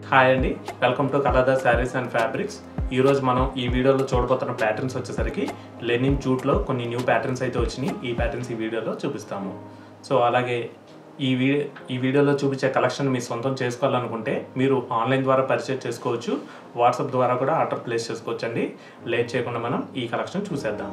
hi అండి welcome to Kalada sarees and fabrics ఈరోజు మనం ఈ వీడియోలో చూడబోతున్న ప్యాటర్న్స్ వచ్చేసరికి లెనిన్ జూట్లో కొన్ని న్యూ ప్యాటర్న్స్ అయితే వచ్చినాయి ఈ ప్యాటర్న్స్ ఈ వీడియోలో చూపిస్తాము సో అలాగే ఈ వీ ఈ వీడియోలో చూపించే కలెక్షన్ మీ సొంతం చేసుకోవాలనుకుంటే మీరు ఆన్లైన్ ద్వారా పర్చేజ్ చేసుకోవచ్చు వాట్సాప్ ద్వారా కూడా ఆర్డర్ ప్లేస్ చేసుకోవచ్చు అండి లేట్ చేయకుండా మనం ఈ కలెక్షన్ చూసేద్దాం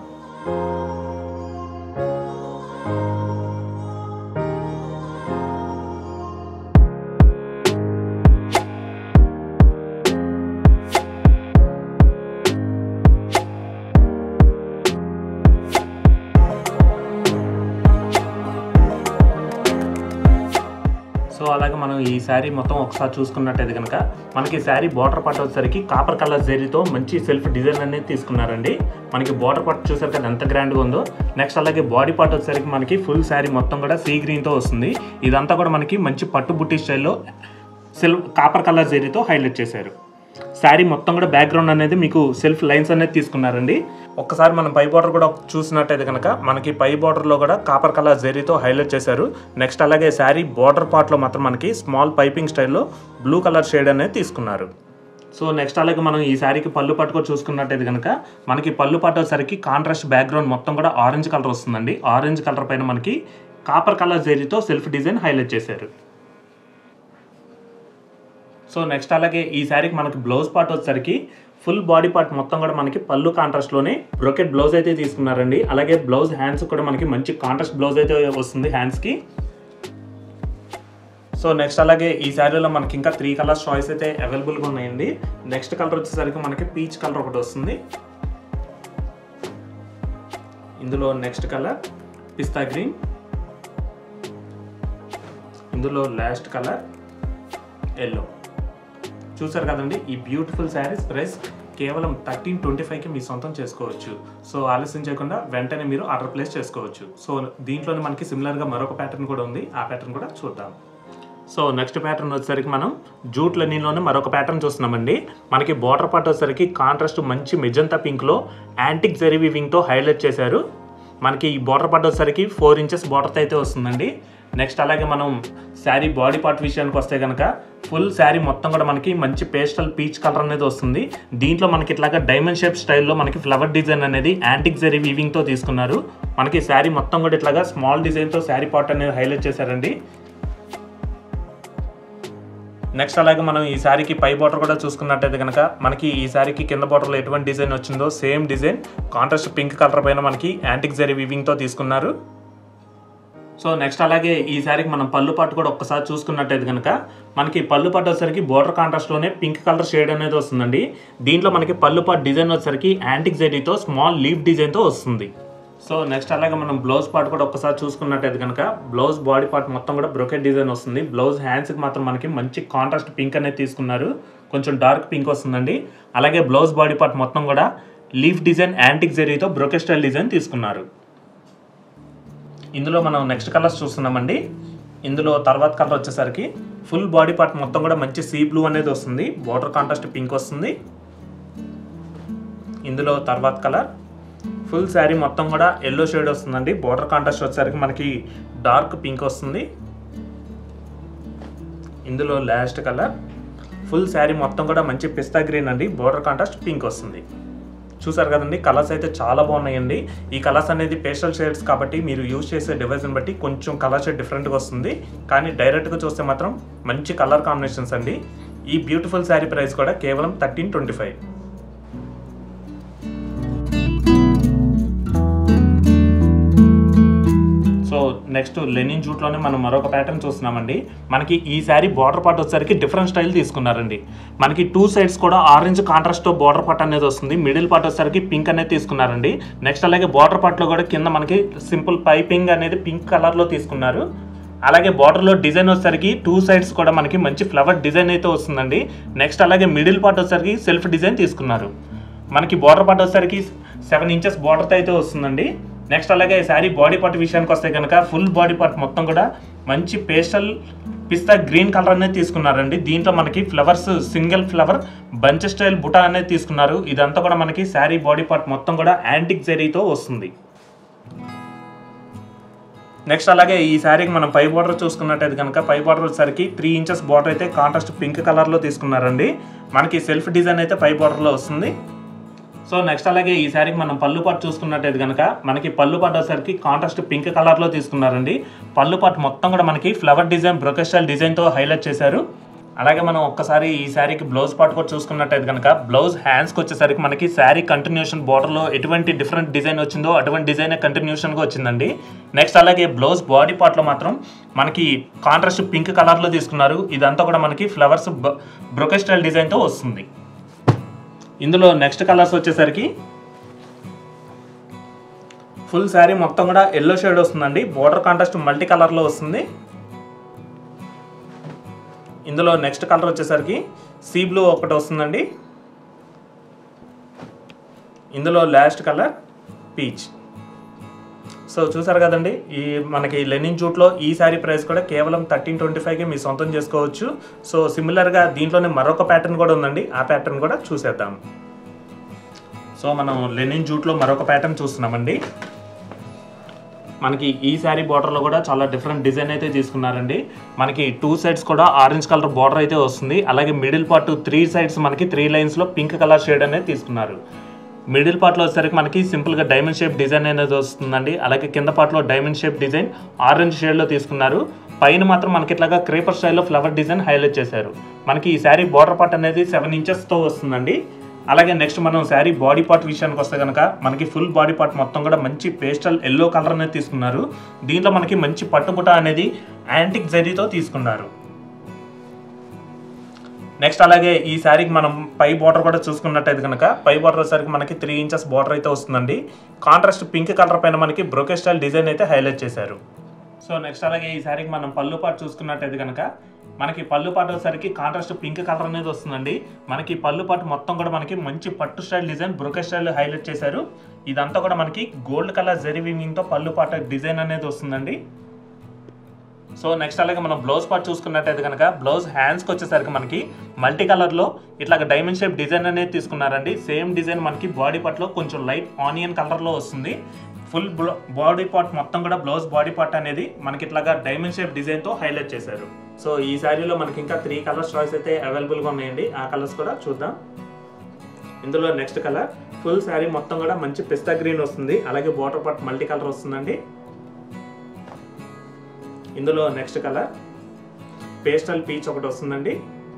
సో అలాగే మనం ఈ శారీ మొత్తం ఒకసారి చూసుకున్నట్టయితే కనుక మనకి శారీ బార్డర్ పార్ట్ వచ్చేసరికి కాపర్ కలర్ జరీతో మంచి సెల్ఫ్ డిజైన్ అనేది తీసుకున్నారండి మనకి బార్డర్ పార్ట్ చూసారు కదా ఎంత గ్రాండ్గా ఉందో నెక్స్ట్ అలాగే బాడీ పార్ట్ వచ్చేసరికి మనకి ఫుల్ శారీ మొత్తం కూడా సీ గ్రీన్తో వస్తుంది ఇదంతా కూడా మనకి మంచి పట్టు బుట్టి స్టైల్లో సెల్ఫ్ కాపర్ కలర్ జరీతో హైలైట్ చేశారు శారీ మొత్తం కూడా బ్యాక్గ్రౌండ్ అనేది మీకు సెల్ఫ్ లైన్స్ అనేది తీసుకున్నారండి ఒక్కసారి మనం పై బార్డర్ కూడా చూసినట్టయితే కనుక మనకి పై బార్డర్లో కూడా కాపర్ కలర్ జెరీతో హైలైట్ చేశారు నెక్స్ట్ అలాగే శారీ బార్డర్ పార్ట్లో మాత్రం మనకి స్మాల్ పైపింగ్ స్టైల్లో బ్లూ కలర్ షేడ్ అనేది తీసుకున్నారు సో నెక్స్ట్ అలాగే మనం ఈ శారీకి పళ్ళు పట్టు కూడా చూసుకున్నట్టయితే కనుక మనకి పళ్ళు పట్టు వచ్చేసరికి కాంట్రాస్ట్ బ్యాక్గ్రౌండ్ మొత్తం కూడా ఆరెంజ్ కలర్ వస్తుందండి ఆరెంజ్ కలర్ పైన మనకి కాపర్ కలర్ జెరీతో సెల్ఫ్ డిజైన్ హైలైట్ చేశారు సో నెక్స్ట్ అలాగే ఈ శారీకి మనకి బ్లౌజ్ పార్ట్ వచ్చేసరికి ఫుల్ బాడీ పార్ట్ మొత్తం కూడా మనకి పళ్ళు కాంట్రాస్ట్లోనే బ్రోకెట్ బ్లౌజ్ అయితే తీసుకున్నారండి అలాగే బ్లౌజ్ హ్యాండ్స్ కూడా మనకి మంచి కాంట్రాస్ట్ బ్లౌజ్ అయితే వస్తుంది హ్యాండ్స్కి సో నెక్స్ట్ అలాగే ఈ శారీలో మనకి ఇంకా త్రీ కలర్స్ చాయిస్ అయితే అవైలబుల్గా ఉన్నాయండి నెక్స్ట్ కలర్ వచ్చేసరికి మనకి పీచ్ కలర్ ఒకటి వస్తుంది ఇందులో నెక్స్ట్ కలర్ పిస్తా గ్రీన్ ఇందులో లాస్ట్ కలర్ ఎల్లో చూసారు కదండి ఈ బ్యూటిఫుల్ శారీస్ ప్రైస్ కేవలం థర్టీన్ ట్వంటీ ఫైవ్కి మీ సొంతం చేసుకోవచ్చు సో ఆలస్యం చేయకుండా వెంటనే మీరు ఆర్డర్ ప్లేస్ చేసుకోవచ్చు సో దీంట్లోనే మనకి సిమిలర్గా మరొక ప్యాటర్న్ కూడా ఉంది ఆ ప్యాటర్న్ కూడా చూద్దాం సో నెక్స్ట్ ప్యాటర్న్ వచ్చేసరికి మనం జూట్ లెనిన్లోనే మరొక ప్యాటర్న్ చూస్తున్నామండి మనకి బార్డర్ పార్ట్ వచ్చేసరికి కాంట్రాస్ట్ మంచి మెజంతా పింక్లో యాంటిక్ జెరీ వివింగ్తో హైలైట్ చేశారు మనకి ఈ బార్డర్ పార్ట్ వచ్చేసరికి ఫోర్ ఇంచెస్ బార్డర్తో అయితే వస్తుందండి నెక్స్ట్ అలాగే మనం శారీ బాడీ పార్ట్ విషయానికి వస్తే కనుక ఫుల్ శారీ మొత్తం కూడా మనకి మంచి పేస్టల్ పీచ్ కలర్ అనేది వస్తుంది దీంట్లో మనకి ఇట్లాగా డైమండ్ షేప్ స్టైల్లో మనకి ఫ్లవర్ డిజైన్ అనేది యాంటిక్ జెరీ వీవింగ్తో తీసుకున్నారు మనకి శారీ మొత్తం కూడా ఇట్లాగా స్మాల్ డిజైన్తో శారీ పార్ట్ అనేది హైలైట్ చేశారండి నెక్స్ట్ అలాగే మనం ఈ శారీకి పై బార్డర్ కూడా చూసుకున్నట్టయితే కనుక మనకి ఈ శారీకి కింద బార్డర్లో ఎటువంటి డిజైన్ వచ్చిందో same design contrast pink colour పైన మనకి యాంటిక్ జరీ వివింగ్తో తీసుకున్నారు సో నెక్స్ట్ అలాగే ఈ శారీకి మనం పళ్ళు పాటు కూడా ఒక్కసారి చూసుకున్నట్టయితే కనుక మనకి పళ్ళు పాటు వచ్చేసరికి బోర్డర్ కాంట్రాస్ట్లోనే పింక్ కలర్ షేడ్ అనేది వస్తుందండి దీంట్లో మనకి పళ్ళు పాటు డిజైన్ వచ్చేసరికి యాంటిక్ జెరీతో స్మాల్ లీఫ్ డిజైన్తో వస్తుంది సో నెక్స్ట్ అలాగే మనం బ్లౌజ్ పార్ట్ కూడా ఒక్కసారి చూసుకున్నట్టయితే కనుక బ్లౌజ్ బాడీ పార్ట్ మొత్తం కూడా బ్రొకెట్ డిజైన్ వస్తుంది బ్లౌజ్ హ్యాండ్స్కి మాత్రం మనకి మంచి కాంట్రాస్ట్ పింక్ అనేది తీసుకున్నారు కొంచెం డార్క్ పింక్ వస్తుందండి అలాగే బ్లౌజ్ బాడీ పార్ట్ మొత్తం కూడా లీఫ్ డిజైన్ యాంటిక్ జెరీతో బ్రొకెట్ స్టైల్ డిజైన్ తీసుకున్నారు ఇందులో మనం నెక్స్ట్ కలర్స్ చూస్తున్నామండి ఇందులో తర్వాత కలర్ వచ్చేసరికి ఫుల్ బాడీ పార్ట్ మొత్తం కూడా మంచి సీ బ్లూ అనేది వస్తుంది బార్డర్ కాంట్రాస్ట్ పింక్ వస్తుంది ఇందులో తర్వాత కలర్ ఫుల్ శారీ మొత్తం కూడా ఎల్లో షేడ్ వస్తుందండి బార్డర్ కాంట్రాస్ట్ వచ్చేసరికి మనకి డార్క్ పింక్ వస్తుంది ఇందులో లాస్ట్ కలర్ ఫుల్ శారీ మొత్తం కూడా మంచి పిస్తా గ్రీన్ అండి బార్డర్ కాంట్రాస్ట్ పింక్ వస్తుంది చూసారు కదండి కలర్స్ అయితే చాలా బాగున్నాయండి ఈ కలర్స్ అనేది పేస్టల్ షేడ్స్ కాబట్టి మీరు యూజ్ చేసే డివైస్ని బట్టి కొంచెం కలర్ షేడ్ డిఫరెంట్గా వస్తుంది కానీ డైరెక్ట్గా చూస్తే మాత్రం మంచి కలర్ కాంబినేషన్స్ అండి ఈ బ్యూటిఫుల్ శారీ ప్రైస్ కూడా కేవలం thirteen twenty five so next linen జూట్లోనే మనం మరొక ప్యాటర్న్ చూస్తున్నామండి మనకి ఈ శారీ బార్డర్ పార్ట్ వచ్చేసరికి డిఫరెంట్ స్టైల్ తీసుకున్నారండి మనకి టూ సైడ్స్ కూడా ఆరెంజ్ కాంట్రాస్ట్తో బార్డర్ పార్ట్ అనేది వస్తుంది మిడిల్ పార్ట్ వచ్చేసరికి పింక్ అనేది తీసుకున్నారండి నెక్స్ట్ అలాగే బార్డర్ పార్ట్లో కూడా కింద మనకి సింపుల్ పైపింగ్ అనేది పింక్ కలర్లో తీసుకున్నారు అలాగే బార్డర్లో డిజైన్ వచ్చేసరికి టూ సైడ్స్ కూడా మనకి మంచి ఫ్లవర్ డిజైన్ అయితే వస్తుందండి నెక్స్ట్ అలాగే మిడిల్ పార్ట్ వచ్చేసరికి సెల్ఫ్ డిజైన్ తీసుకున్నారు మనకి బార్డర్ పార్ట్ వచ్చేసరికి సెవెన్ ఇంచెస్ బార్డర్తో అయితే వస్తుందండి నెక్స్ట్ అలాగే శారీ బాడీ పార్ట్ విషయానికి వస్తే కనుక ఫుల్ బాడీ పార్ట్ మొత్తం కూడా మంచి పేస్టల్ పిస్తా గ్రీన్ కలర్ అనేది తీసుకున్నారండి దీంట్లో మనకి flowers single flower bunch style బుటా అనేది తీసుకున్నారు ఇదంతా కూడా మనకి శారీ బాడీ పార్ట్ మొత్తం కూడా యాంటిక్ జెరీతో వస్తుంది నెక్స్ట్ అలాగే ఈ శారీకి మనం పై బార్డర్ చూసుకున్నట్టయితే కనుక పై బార్డర్ వచ్చేసరికి త్రీ ఇంచెస్ బార్డర్ అయితే కాంట్రాస్ట్ పింక్ కలర్లో తీసుకున్నారండి మనకి సెల్ఫ్ డిజైన్ అయితే పై బార్డర్లో వస్తుంది సో నెక్స్ట్ అలాగే ఈ శారీకి మనం పళ్ళు పాటు చూసుకున్నట్టయితే కనుక మనకి పళ్ళు పాటు వచ్చేసరికి కాంట్రాస్ట్ పింక్ కలర్లో తీసుకున్నారండి పళ్ళు పాటు మొత్తం కూడా మనకి ఫ్లవర్ డిజైన్ బ్రొకెస్టైల్ డిజైన్తో హైలైట్ చేశారు అలాగే మనం ఒక్కసారి ఈ శారీకి బ్లౌజ్ పార్ట్ కూడా చూసుకున్నట్టయితే కనుక బ్లౌజ్ హ్యాండ్స్కి వచ్చేసరికి మనకి శారీ కంటిన్యూషన్ బార్డర్లో ఎటువంటి డిఫరెంట్ డిజైన్ వచ్చిందో అటువంటి డిజైన్ కంటిన్యూషన్గా వచ్చిందండి నెక్స్ట్ అలాగే బ్లౌజ్ బాడీ పార్ట్లో మాత్రం మనకి కాంట్రాస్ట్ పింక్ కలర్లో తీసుకున్నారు ఇదంతా కూడా మనకి ఫ్లవర్స్ బ్రొకెస్టైల్ డిజైన్తో వస్తుంది ఇందులో నెక్స్ట్ కలర్స్ వచ్చేసరికి ఫుల్ శారీ మొత్తం కూడా ఎల్లో షేడ్ వస్తుందండి బోర్డర్ కాంట్రాస్ట్ మల్టీ కలర్లో వస్తుంది ఇందులో నెక్స్ట్ కలర్ వచ్చేసరికి సీ బ్లూ ఒకటి వస్తుందండి ఇందులో లాస్ట్ కలర్ పీచ్ సో చూసారు కదండి ఈ మనకి లెనిన్ జూట్లో ఈ శారీ ప్రైస్ కూడా కేవలం థర్టీన్ ట్వంటీ ఫైవ్కి మీ సొంతం చేసుకోవచ్చు సో సిమిలర్గా దీంట్లోనే మరొక ప్యాటర్న్ కూడా ఉందండి ఆ ప్యాటర్న్ కూడా చూసేద్దాం సో మనం లెనిన్ జూట్లో మరొక ప్యాటర్న్ చూస్తున్నామండి మనకి ఈ శారీ బార్డర్లో కూడా చాలా డిఫరెంట్ డిజైన్ అయితే తీసుకున్నారండి మనకి టూ సైడ్స్ కూడా ఆరెంజ్ కలర్ బార్డర్ అయితే వస్తుంది అలాగే మిడిల్ పార్ట్ త్రీ సైడ్స్ మనకి త్రీ లైన్స్లో పింక్ కలర్ షేడ్ అనేది తీసుకున్నారు మిడిల్ పార్ట్లో వచ్చేసరికి మనకి సింపుల్గా డైమండ్ షేప్ డిజైన్ అనేది వస్తుందండి అలాగే కింద పార్ట్లో డైమండ్ షేప్ డిజైన్ ఆరెంజ్ షేడ్లో తీసుకున్నారు పైన మాత్రం మనకి ఇట్లాగా క్రేపర్ స్టైల్లో ఫ్లవర్ డిజైన్ హైలైట్ చేశారు మనకి ఈ శారీ బార్డర్ పార్ట్ అనేది సెవెన్ ఇంచెస్తో వస్తుందండి అలాగే నెక్స్ట్ మనం శారీ బాడీ పార్ట్ విషయానికి వస్తే కనుక మనకి ఫుల్ బాడీ పార్ట్ మొత్తం కూడా మంచి పేస్టల్ ఎల్లో కలర్ అనేది తీసుకున్నారు దీంట్లో మనకి మంచి పట్టుబుట అనేది యాంటిక్ జరీతో తీసుకున్నారు నెక్స్ట్ అలాగే ఈ శారీకి మనం పై బార్డర్ కూడా చూసుకున్నట్టయితే కనుక పై బార్డర్ వచ్చేసరికి మనకి త్రీ ఇంచెస్ బార్డర్ అయితే వస్తుందండి కాంట్రాస్ట్ పింక్ కలర్ పైన మనకి బ్రోకే స్టైల్ డిజైన్ అయితే హైలైట్ చేశారు సో నెక్స్ట్ అలాగే ఈ శారీకి మనం పళ్ళు పాటు చూసుకున్నట్టయితే కనుక మనకి పళ్ళు పాటు వచ్చేసరికి కాంట్రాస్ట్ పింక్ కలర్ అనేది వస్తుందండి మనకి పళ్ళు పాటు మొత్తం కూడా మనకి మంచి పట్టు style design brocade style highlight చేశారు ఇదంతా కూడా మనకి గోల్డ్ కలర్ జెరీ వీవింగ్తో పళ్ళు పాట డిజైన్ అనేది వస్తుందండి సో నెక్స్ట్ అలాగే మనం బ్లౌజ్ పార్ట్ చూసుకున్నట్టయితే కనుక బ్లౌజ్ హ్యాండ్స్కి వచ్చేసరికి మనకి మల్టీ కలర్లో ఇట్లా డైమండ్ షేప్ డిజైన్ అనేది తీసుకున్నారండి సేమ్ డిజైన్ మనకి బాడీ పార్ట్లో కొంచెం లైట్ ఆనియన్ కలర్లో వస్తుంది ఫుల్ బాడీ పార్ట్ మొత్తం కూడా బ్లౌజ్ బాడీ పార్ట్ అనేది మనకి ఇట్లాగా డైమండ్ షేప్ డిజైన్తో హైలైట్ చేశారు సో ఈ శారీలో మనకి ఇంకా త్రీ కలర్స్ చాయిస్ అయితే అవైలబుల్గా ఉన్నాయండి ఆ కలర్స్ కూడా చూద్దాం ఇందులో నెక్స్ట్ కలర్ ఫుల్ శారీ మొత్తం కూడా మంచి పిస్తా గ్రీన్ వస్తుంది అలాగే బార్డర్ పార్ట్ మల్టీ కలర్ వస్తుందండి ఇందులో నెక్స్ట్ కలర్ పేస్టల్ పీచ్ ఒకటి వస్తుందండి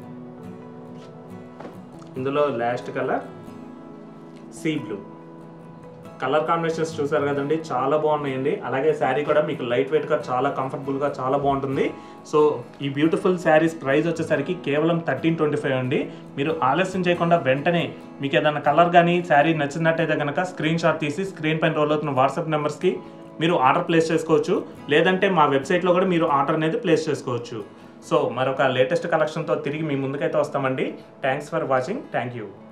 ఇందులో last colour sea blue colour combinations చూసారు కదండి చాలా బాగున్నాయండి అలాగే శారీ కూడా మీకు లైట్ వెయిట్గా చాలా కంఫర్టబుల్గా చాలా బాగుంటుంది సో ఈ బ్యూటిఫుల్ శారీస్ ప్రైస్ వచ్చేసరికి కేవలం థర్టీన్ ట్వంటీ ఫైవ్ అండి మీరు ఆలస్యం చేయకుండా వెంటనే మీకు ఏదైనా కలర్ కానీ శారీ నచ్చినట్టయితే కనుక స్క్రీన్ షాట్ తీసి స్క్రీన్ పైన రోల్ అవుతున్న వాట్సాప్ నెంబర్స్కి మీరు ఆర్డర్ ప్లేస్ చేసుకోవచ్చు లేదంటే మా వెబ్సైట్లో కూడా మీరు ఆర్డర్ అనేది ప్లేస్ చేసుకోవచ్చు సో మరొక లేటెస్ట్ కలెక్షన్తో తిరిగి మీ ముందుకైతే వస్తామండి thanks for watching thank you